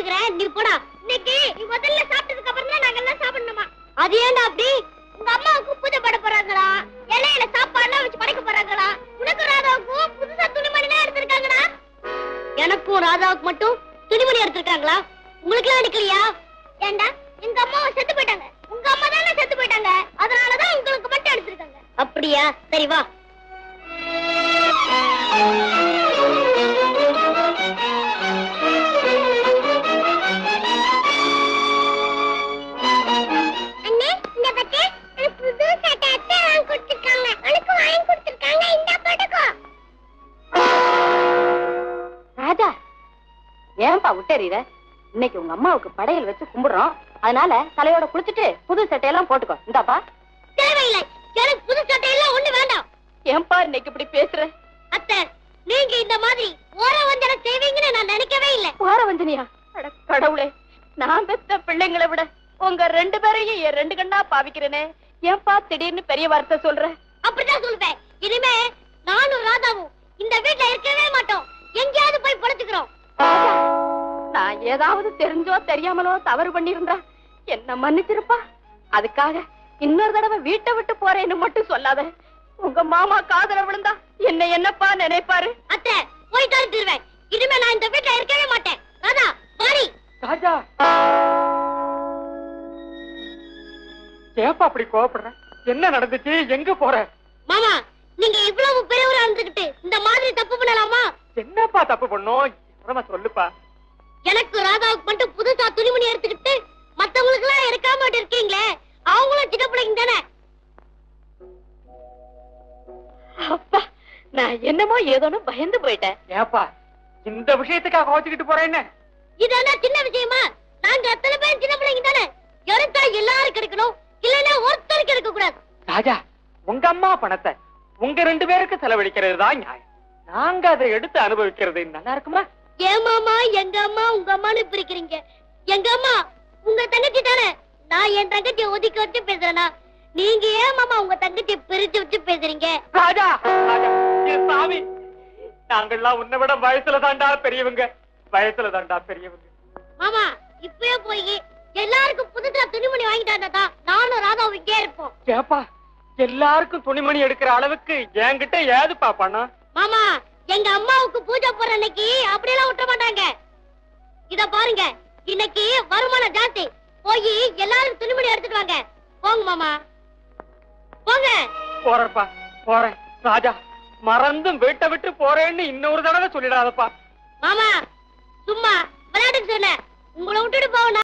பாத்துக்கிறேன் நீ போடா இன்னைக்கு நீ முதல்ல சாப்பிட்டதுக்கு அப்புறம் தான் நாங்க எல்லாம் சாப்பிடணுமா அது ஏன்டா அப்படி உங்க அம்மாவுக்கு பூஜை பண்ண போறாங்களா இலையில சாப்பாடுலாம் வச்சு படைக்க போறாங்களா உனக்கு ராதாவுக்கும் புதுசா துணிமணிலாம் எடுத்திருக்காங்கடா எனக்கும் ராதாவுக்கு மட்டும் துணிமணி எடுத்திருக்காங்களா உங்களுக்கு எல்லாம் எடுக்கலையா ஏண்டா எங்க அம்மாவை செத்து போயிட்டாங்க உங்க அம்மா தானே செத்து போயிட்டாங்க அதனாலதான் உங்களுக்கு மட்டும் எடுத்திருக்காங்க அப்படியா சரி வா அண்ணே இந்த பட்டு புது சட்டை அத்தை வாங்கி கொடுத்துருக்காங்க உனக்கு வாங்கி கொடுத்துருக்காங்க இந்த போட்டுக்கோ ராஜா ஏன்பா விட்டறீர இன்னைக்கு உங்க அம்மாவுக்கு படையல் வச்சு கும்பிடுறோம் அதனால தலையோட குளிச்சுட்டு புது சட்டையெல்லாம் போட்டுக்கோ இந்தாப்பா தேவையில்லை எனக்கு புது சட்டை எல்லாம் ஒண்ணு வேண்டாம் ஏன்பா இன்னைக்கு இப்படி பேசுற அத்தை நீங்க இந்த மாதிரி ஓர வஞ்சனை செய்வீங்கன்னு நான் நினைக்கவே இல்லை வார வஞ்சனியா அட கடவுளே நான் பெத்த பிள்ளைங்களை விட உங்க ரெண்டு பேரையும் என் ரெண்டு கண்ணா பாவிக்கிறேனே ஏன்பா திடீர்னு பெரிய வார்த்தை சொல்ற அப்படிதான் சொல்லுவேன் இனிமே நானும் ராதாவும் இந்த வீட்ல இருக்கவே மாட்டோம் எங்கேயாவது போய் படுத்துக்கிறோம் ராஜா, நான் ஏதாவது தெரிஞ்சோ தெரியாமலோ தவறு பண்ணிருந்தா என்ன மன்னிச்சிருப்பா அதுக்காக இன்னொரு தடவை வீட்டை விட்டு போறேன்னு மட்டும் சொல்லாத உங்க மாமா காதல விழுந்தா என்ன என்னப்பா நினைப்பாரு அத்தை போய் தருத்துருவேன் இனிமே நான் இந்த வீட்ல இருக்கவே மாட்டேன் ராதா மாறி ராஜா ஏப்பா அப்படி கோவப்படுற என்ன நடந்துச்சு எங்க போற மாமா நீங்க இவ்வளவு பெரியவரா இருந்துகிட்டு இந்த மாதிரி தப்பு பண்ணலாமா என்னப்பா தப்பு பண்ணோம் விவரமா சொல்லுப்பா எனக்கு ராதாவுக்கு மட்டும் புதுசா துணிமணி எடுத்துக்கிட்டு மத்தவங்களுக்கு எல்லாம் எடுக்காம இருக்கீங்களே அவங்களும் சின்ன பிள்ளைங்க தானே அப்பா நான் என்னமோ ஏதோன்னு பயந்து போயிட்டேன் ஏப்பா இந்த விஷயத்துக்காக கோச்சுக்கிட்டு போற என்ன இது என்ன சின்ன விஷயமா நாங்க அத்தனை பேர் சின்ன பிள்ளைங்க தானே எடுத்தா எல்லாரும் கிடைக்கணும் இல்லைன்னா ஒருத்தருக்கு எடுக்க கூடாது ராஜா உங்க அம்மா பணத்தை உங்க ரெண்டு பேருக்கு செலவழிக்கிறது தான் நியாயம் நாங்க அதை எடுத்து அனுபவிக்கிறது நல்லா இருக்குமா ஏன் மாமா எங்க அம்மா உங்க அம்மான்னு பிரிக்கிறீங்க எங்க அம்மா உங்க தங்கச்சி தானே நான் என் தங்கச்சியை ஒதுக்கி வச்சு பேசுறேனா நீங்க ஏன் மாமா உங்க தங்கச்சியை பிரிச்சு வச்சு பேசுறீங்க ராஜா ராஜா என் சாமி நாங்கெல்லாம் உன்னை விட வயசுல தாண்டா பெரியவங்க வயசுல தாண்டா பெரியவங்க மாமா இப்பயே போய் எல்லாருக்கும் புதுசா துணிமணி வாங்கிட்டாண்டா நானும் ராதாவும் இங்கே இருப்போம் ஏப்பா எல்லாருக்கும் துணிமணி எடுக்கிற அளவுக்கு என்கிட்ட ஏதுப்பா பணம் மாமா எங்க அம்மாவுக்கு பூஜை போற அன்னைக்கு அப்படியெல்லாம் விட்ட மாட்டாங்க இத பாருங்க இன்னைக்கு வருமானம் ஜாஸ்தி போய் எல்லாரும் துணிமணி எடுத்துட்டு வாங்க போங்க மாமா போங்க போறேன்ப்பா போறேன் ராஜா மறந்தும் வீட்டை விட்டு போறேன்னு இன்னொரு தடவை சொல்லிடாதப்பா மாமா சும்மா விளையாட்டுக்கு சொன்னேன் உங்களை விட்டுட்டு போவனா